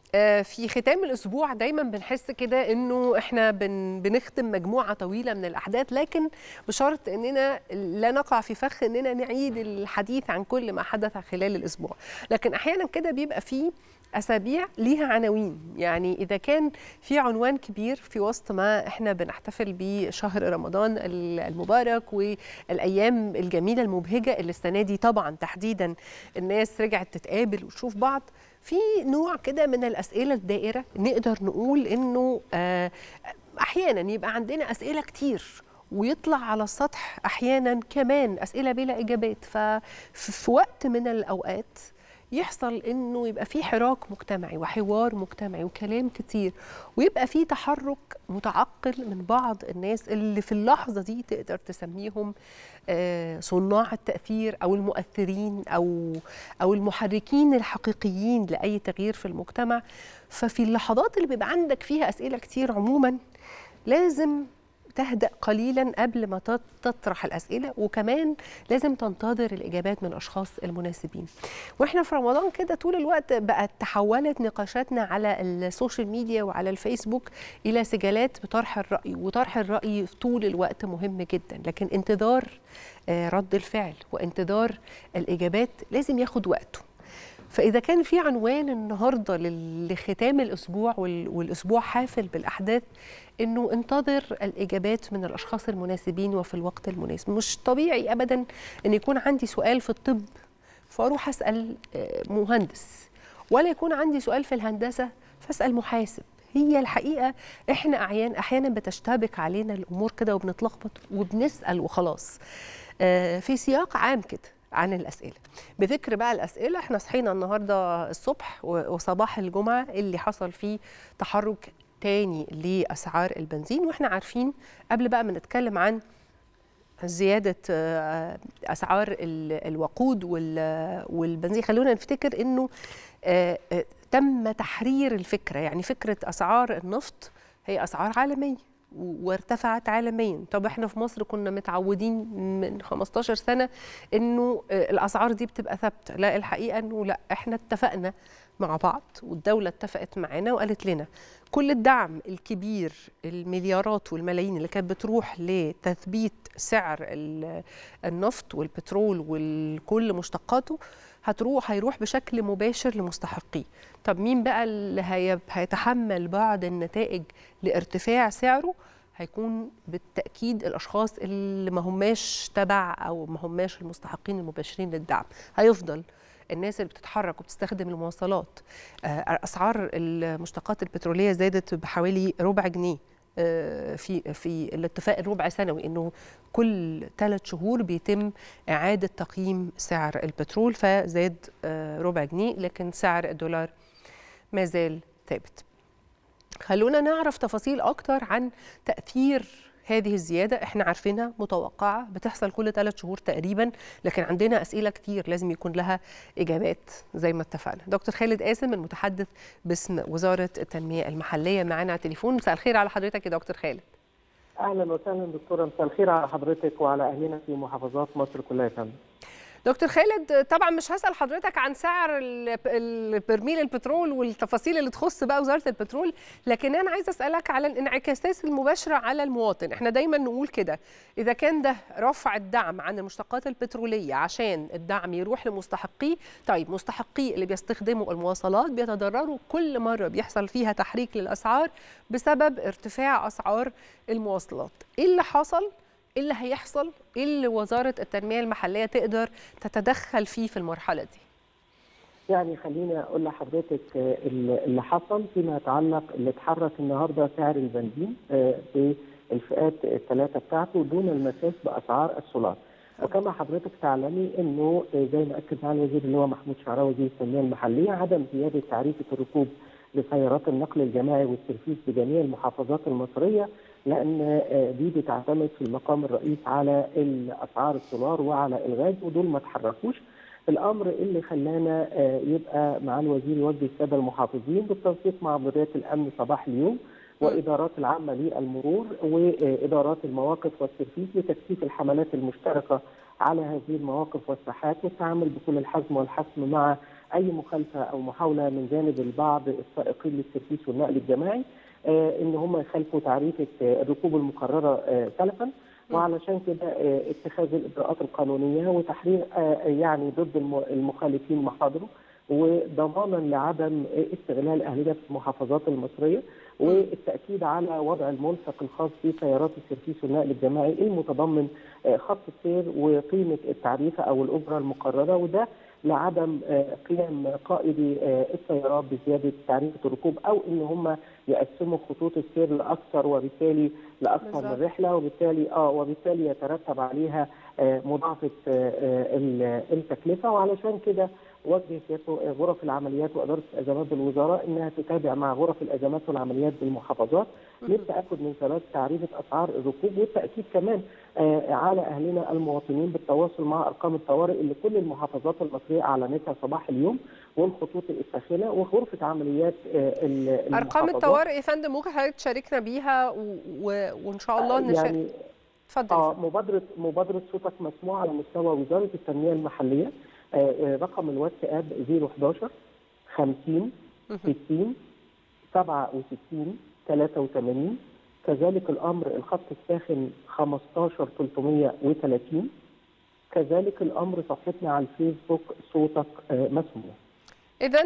آه، في ختام الاسبوع دايما بنحس كده انه احنا بن بنختم مجموعه طويله من الاحداث لكن بشرط اننا لا نقع في فخ اننا نعيد الحديث عن كل ما حدث خلال الاسبوع لكن احيانا كده بيبقى فيه اسابيع ليها عناوين يعني اذا كان في عنوان كبير في وسط ما احنا بنحتفل بشهر رمضان المبارك والايام الجميله المبهجه اللي السنه دي طبعا تحديدا الناس رجعت تتقابل وتشوف بعض في نوع كده من الاسئله الدائره نقدر نقول انه آه، احيانا يبقى عندنا اسئله كتير ويطلع على السطح احيانا كمان اسئله بلا اجابات ففي وقت من الاوقات يحصل انه يبقى في حراك مجتمعي وحوار مجتمعي وكلام كتير ويبقى في تحرك متعقل من بعض الناس اللي في اللحظه دي تقدر تسميهم آه، صناع التاثير او المؤثرين او او المحركين الحقيقيين لاي تغيير في المجتمع ففي اللحظات اللي بيبقى عندك فيها اسئله كتير عموما لازم تهدأ قليلا قبل ما تطرح الأسئلة وكمان لازم تنتظر الإجابات من الأشخاص المناسبين وإحنا في رمضان كده طول الوقت بقت تحولت نقاشاتنا على السوشيال ميديا وعلى الفيسبوك إلى سجالات بطرح الرأي وطرح الرأي طول الوقت مهم جدا لكن انتظار آه، رد الفعل وانتظار الإجابات لازم ياخد وقته فإذا كان في عنوان النهارده لختام الأسبوع والأسبوع حافل بالأحداث إنه انتظر الإجابات من الأشخاص المناسبين وفي الوقت المناسب مش طبيعي أبدا أن يكون عندي سؤال في الطب فأروح أسأل آه، مهندس ولا يكون عندي سؤال في الهندسة فأسأل محاسب هي الحقيقة إحنا أحيانا أحيانا بتشتبك علينا الأمور كده وبنتلخبط وبنسأل وخلاص آه، في سياق عام كده عن الاسئله بذكر بقى الاسئله احنا صحينا النهارده الصبح وصباح الجمعه اللي حصل فيه تحرك تاني لاسعار البنزين واحنا عارفين قبل بقى ما نتكلم عن زياده آه، اسعار الوقود والبنزين خلونا نفتكر انه آه، آه، تم تحرير الفكره يعني فكره اسعار النفط هي اسعار عالميه وارتفعت عالميا طب احنا في مصر كنا متعودين من 15 سنه انه آه، الاسعار دي بتبقى ثابته لا الحقيقه انه لا احنا اتفقنا مع بعض والدوله اتفقت معانا وقالت لنا كل الدعم الكبير المليارات والملايين اللي كانت بتروح لتثبيت سعر النفط والبترول وكل مشتقاته هتروح هيروح بشكل مباشر لمستحقيه طب مين بقى اللي هيتحمل بعض النتائج لارتفاع سعره هيكون بالتاكيد الاشخاص اللي ما هماش تبع او ما هماش المستحقين المباشرين للدعم هيفضل الناس اللي بتتحرك وبتستخدم المواصلات آه، اسعار المشتقات البتروليه زادت بحوالي ربع جنيه آه، في في الاتفاق الربع سنوي انه كل ثلاث شهور بيتم اعاده تقييم سعر البترول فزاد آه، ربع جنيه لكن سعر الدولار ما زال ثابت. خلونا نعرف تفاصيل اكتر عن تاثير هذه الزيادة احنا عارفينها متوقعة بتحصل كل ثلاث شهور تقريبا لكن عندنا أسئلة كتير لازم يكون لها إجابات زي ما اتفقنا دكتور خالد قاسم المتحدث باسم وزارة التنمية المحلية معانا على التليفون مساء الخير على حضرتك يا دكتور خالد اهلا وسهلا دكتوره مساء الخير على حضرتك وعلى اهلنا في محافظات مصر كلها يا فندم دكتور خالد طبعا مش هسال حضرتك عن سعر البرميل البترول والتفاصيل اللي تخص بقى وزاره البترول لكن انا عايزه اسالك على الانعكاسات المباشره على المواطن احنا دايما نقول كده اذا كان ده رفع الدعم عن المشتقات البتروليه عشان الدعم يروح لمستحقيه طيب مستحقيه اللي بيستخدموا المواصلات بيتضرروا كل مره بيحصل فيها تحريك للاسعار بسبب ارتفاع اسعار المواصلات ايه اللي حصل ايه اللي هيحصل ايه اللي وزاره التنميه المحليه تقدر تتدخل فيه في المرحله دي يعني خليني اقول لحضرتك اللي حصل فيما يتعلق اللي اتحرك النهارده سعر البنزين آه، في الفئات الثلاثه بتاعته دون المساس باسعار السولار وكما حضرتك تعلمي انه زي ما اكد معالي الوزير اللي هو محمود شعراوي وزير التنميه المحليه عدم زياده تعريفه الركوب لسيارات النقل الجماعي والسيرفيس بجميع المحافظات المصريه لان آه، دي بتعتمد في المقام الرئيس على اسعار السولار وعلى الغاز ودول ما تحركوش الامر اللي خلانا آه، يبقى مع الوزير يوجه الساده المحافظين بالتنسيق مع مديريات الامن صباح اليوم وادارات العامه للمرور وادارات المواقف والسيرفيس لتكثيف الحملات المشتركه على هذه المواقف والساحات والتعامل بكل الحزم والحسم مع اي مخالفه او محاوله من جانب البعض السائقين للسيرفيس والنقل الجماعي آه، ان هم يخالفوا تعريفه آه، الركوب المقرره آه، سلفا وعلشان كده آه، اتخاذ الاجراءات القانونيه وتحرير آه، يعني ضد الم- المخالفين محاضره وضمانا لعدم استغلال اهلنا في المحافظات المصريه والتاكيد على وضع الملصق الخاص بسيارات السيرفيس والنقل الجماعي المتضمن آه، خط السير وقيمه التعريفه او الاجره المقرره وده لعدم آه، قيام قائدي آه، السيارات بزياده تعريفه الركوب او ان هم يقسموا خطوط السير لاكثر وبالتالي لاكثر بالظبط. من رحله وبالتالي اه وبالتالي يترتب عليها آه، مضاعفه آه، آه، ال- التكلفه وعلشان كده وجه سيادته آه، غرف العمليات واداره الازمات بالوزاره انها تتابع مع غرف الازمات والعمليات بالمحافظات للتاكد من ثبات تعريفه اسعار الركوب والتاكيد كمان آه، على اهلنا المواطنين بالتواصل مع ارقام الطوارئ اللي كل المحافظات المصريه اعلنتها صباح اليوم والخطوط الساخنه وغرفه عمليات آه، ال- ارقام المحافظات. الطوارئ يا فندم ممكن حضرتك تشاركنا بيها و... و... وان شاء الله نشارك يعني اتفضل يا اه فندم. مبادره مبادره صوتك مسموع على مستوى وزاره التنميه المحليه آه آه، رقم الواتساب 011 50 60 67 83 كذلك الامر الخط الساخن 15 330 كذلك الامر صفحتنا على الفيسبوك صوتك آه مسموع اذا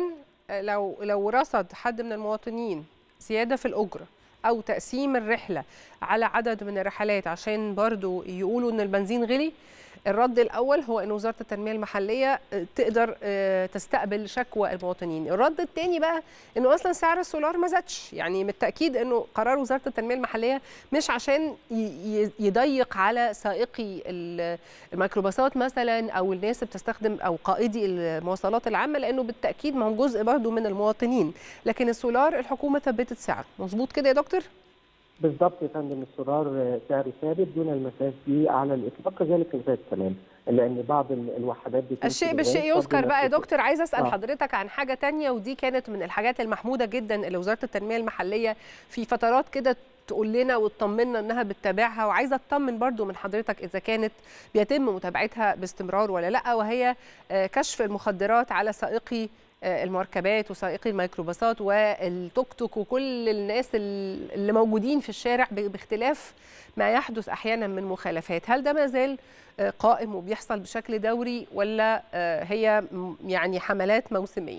لو لو رصد حد من المواطنين زياده في الاجره او تقسيم الرحله على عدد من الرحلات عشان برضو يقولوا ان البنزين غلي الرد الاول هو ان وزاره التنميه المحليه آه، تقدر آه، تستقبل شكوى المواطنين الرد الثاني بقى انه اصلا سعر السولار ما زادش يعني من التاكيد انه قرار وزاره التنميه المحليه مش عشان ي- ي- يضيق على سائقي ال- الميكروباصات مثلا او الناس اللي بتستخدم او قائدي المواصلات العامه لانه بالتاكيد ما هم جزء برضه من المواطنين لكن السولار الحكومه ثبتت سعره مظبوط كده يا دكتور بالضبط يا فندم السولار آه، سعره ثابت دون المساس به على الاطلاق كذلك الغاز كمان لان بعض ال- الوحدات بتمشي الشيء بالغاز بالشيء يذكر برضه بقى يا نفس دكتور عايز اسال آه. حضرتك عن حاجه تانية ودي كانت من الحاجات المحموده جدا اللي وزاره التنميه المحليه في فترات كده تقول لنا وتطمنا انها بتتابعها وعايزه اطمن برضو من حضرتك اذا كانت بيتم متابعتها باستمرار ولا لا وهي آه، كشف المخدرات على سائقي آه، المركبات وسائقي الميكروباصات والتوك توك وكل الناس ال- اللي موجودين في الشارع ب- باختلاف ما يحدث احيانا من مخالفات هل ده ما زال آه، قائم وبيحصل بشكل دوري ولا آه، هي م- يعني حملات موسميه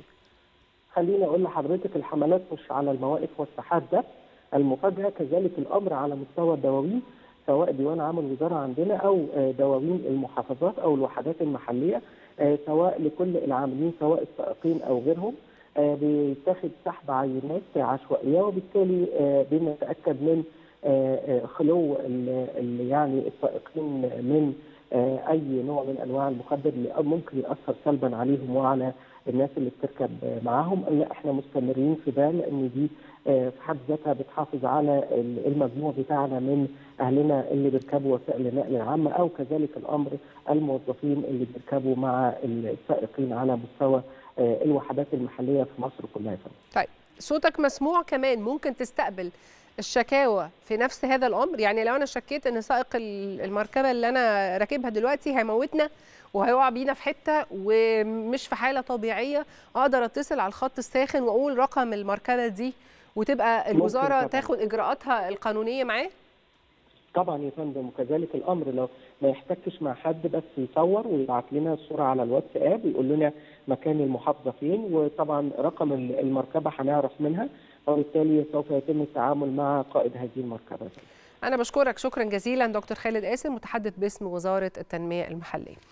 خليني اقول لحضرتك الحملات مش على المواقف والساحات بس المفاجاه كذلك الامر على مستوى الدواوين سواء ديوان عام الوزاره عندنا او آه، دواوين المحافظات او الوحدات المحليه آه، سواء لكل العاملين سواء السائقين او غيرهم آه، بيتاخد سحب عينات عشوائيه وبالتالي آه، بنتاكد من آه، آه، خلو ال- ال- يعني السائقين من آه، اي نوع من انواع المخدر اللي ممكن ياثر سلبا عليهم وعلى الناس اللي بتركب آه، معاهم لا احنا مستمرين في ده لان دي آه، في حد ذاتها بتحافظ على ال- المجموع بتاعنا من اهلنا اللي بيركبوا وسائل النقل العامه او كذلك الامر الموظفين اللي بيركبوا مع السائقين على مستوى آه، الوحدات المحليه في مصر كلها يا فندم. طيب صوتك مسموع كمان ممكن تستقبل الشكاوى في نفس هذا الامر يعني لو انا شكيت ان سائق ال- المركبه اللي انا راكبها دلوقتي هيموتنا وهيقع بينا في حته ومش في حاله طبيعيه اقدر اتصل على الخط الساخن واقول رقم المركبه دي وتبقى الوزاره طبعاً. تاخد اجراءاتها القانونيه معاه طبعا يا فندم وكذلك الامر لو ما يحتكش مع حد بس يصور ويبعت لنا الصوره على الواتساب ويقول لنا مكان المحافظه فين وطبعا رقم ال- المركبه هنعرف منها وبالتالي سوف يتم التعامل مع قائد هذه المركبه انا بشكرك شكرا جزيلا دكتور خالد قاسم متحدث باسم وزاره التنميه المحليه